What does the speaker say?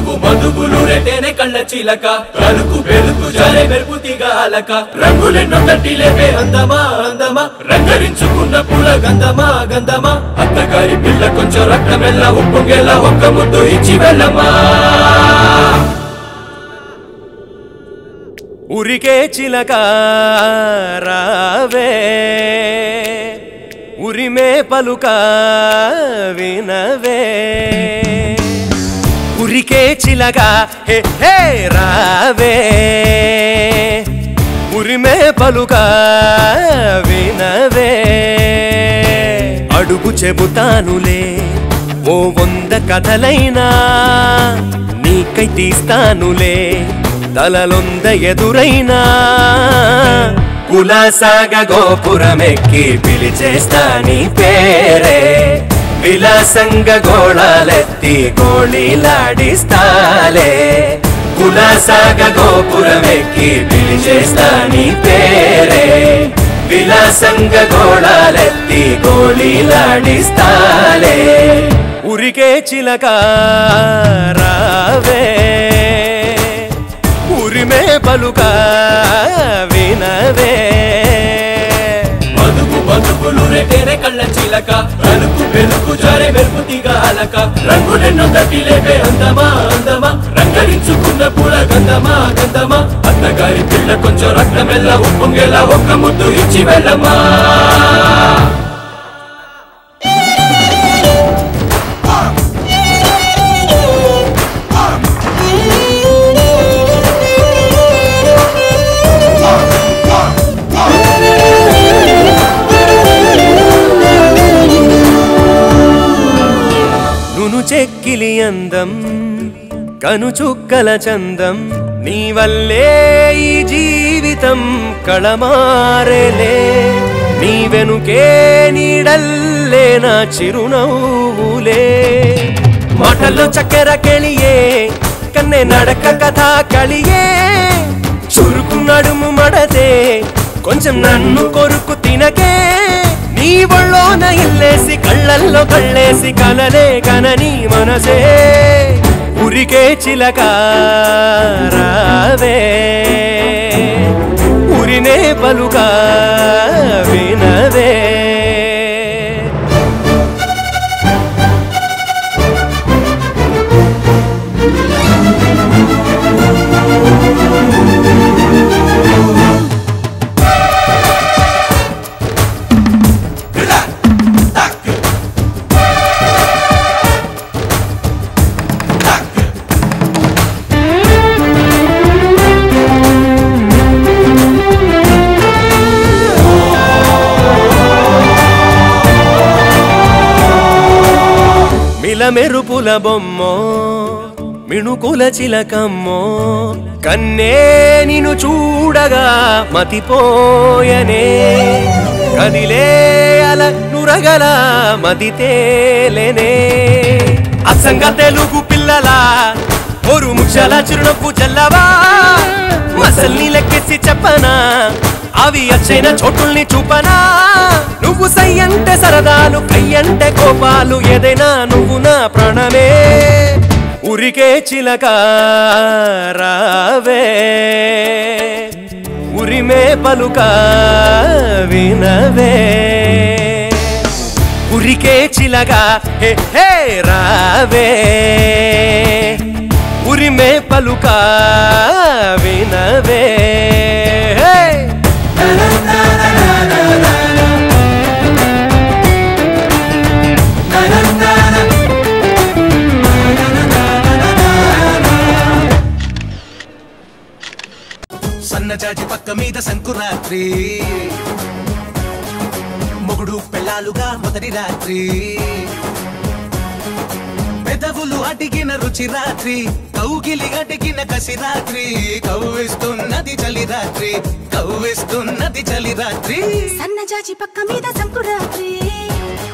మధుపు మధుపులు రెటేనే కళ్ళ చీలక కలుకు పెరుకు జారే మెరుపు తీగ అలక రంగులెన్నో తట్టి లేపే అందమా అందమా రంగరించుకున్న పూల గంధమా గంధమా అత్తగారి పిల్ల కొంచెం రక్తమెల్ల ఉప్పొంగేలా ఒక్క ముద్దు ఇచ్చి వెళ్ళమా ఉరికే చిలక రావే ఉరిమే పలుక వినవే ఉరికే చిలక హే హే రావే ఉరిమే పలుక వినవే అడుగు చెబుతానులే ఓ వంద కథలైనా నీకై తీస్తానులే తలలొంద ఎదురైనా కులాసాగ గోపురమెక్కి పిలిచేస్తా నీ పేరే విలాసంగ గోళాలెత్తి గోళీలాడిస్తాలే కులాసాగ గోపురమెక్కి పిలిచేస్తా నీ పేరే విలాసంగ గోళాలెత్తి గోళీలాడిస్తాలే ఉరికే చిలక రావే ఉరిమే పలుక వినవే మధుపు మధుపులు రెటేనే కళ్ళ చీలక కలుకు పెరుకు జారే మెరుపు తీగ అలక రంగులెన్నో తట్టి లేపే అందమా అందమా రంగరించుకున్న పూల గంధమా గంధమా అత్తగారి పిల్ల కొంచెం రక్తమెల్ల ఉప్పొంగేలా ఒక్క ముద్దు ఇచ్చి వెళ్ళమా నును చెక్కిలి అందం కను చుక్కల చందం నీ వల్లే ఈ జీవితం కళమారేలే నీ వెనుకే నీడల్లే నా చిరునవ్వులే మాటల్లో చక్కెర కెళియే కన్నె నడక కథ కలియే చురుకు నడుము మడతే కొంచెం నన్ను కొరుకు తినకే నీ ఒళ్ళోన ఇల్లేసి కళ్ళల్లో కళ్ళేసి కలలే కనని మనసే ఉరికే చిలక రావే ఉరినే పలుక వినవే మిలమెరుపుల బొమ్మో మిణుకుల చిలకమ్మో కన్నే నిన్ను చూడగా మతిపోయనే కదిలే అల నురగల మదితేలేనే అసంగ తెలుగు పిల్లల ఒరు ముక్షల చిరునవ్వు చల్లవా మసల్ని లెక్కేసి చెప్పనా అవి అచ్చైన చోటుల్ని చూపనా నువ్వు సై అంటే సరదాలు కయ్యంటే కోపాలు ఏదైనా నువ్వు నా ప్రాణమే ఉరికే చిలక రావే ఉరిమే పలుక వినవే ఉరికే చిలక హే హే రావే ఉరిమే పలుక వినవే హే సన్నజాజి పక్క మీద సంకురాత్రి మొగుడు పెళ్ళాలుగా మొదటి రాత్రి పెదవులు అడిగిన రుచి రాత్రి కౌగిలి అడిగిన కసి రాత్రి కవ్విస్తున్నది చలి రాత్రి కవ్విస్తున్నది చలి రాత్రి సన్నజాజి పక్క మీద సంకురాత్రి